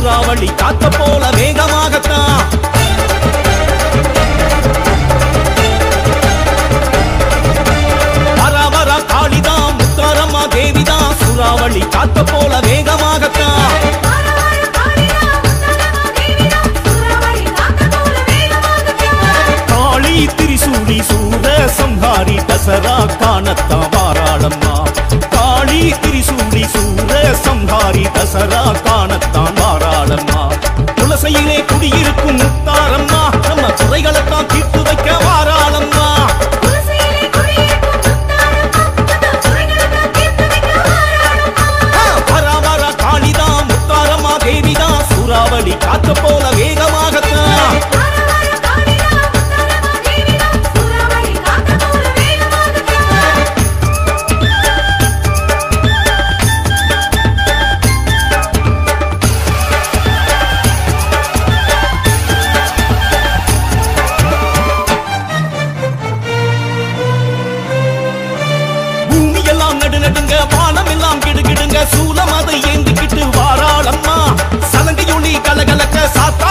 சூறாவளி காத்த போல வேகமாகத்தான் வர வர காளிதான் முத்தாரம்மா தேவிதான் சூறாவளி காத்த போல வேகமாகத்தான் காளி திரிசூலி சூர சம்ஹாரி தசரா காணத்தான் வாராளம்மா காளி திரிசூலி சூர சம்ஹாரி தசரா காணத்தான் வாராளம்மா துளசையிலே குடியிருக்கும் முத்தாரம்மா நம்ம குறைகளைத்தான் தீர்த்து வைக்க வாராளம்மா வர வர காளிதான் முத்தாரம்மா தேவிதான் சூறாவளி காத்த போல வேகமாகத்தான் பூமி எல்லாம் நடு நடுங்க வானம் எல்லாம் கிடுகிடுங்க சூலம் அதை ஏந்திக்கிட்டு வாராளம்மா சலங்கையொளி கலகலக்க சாத்த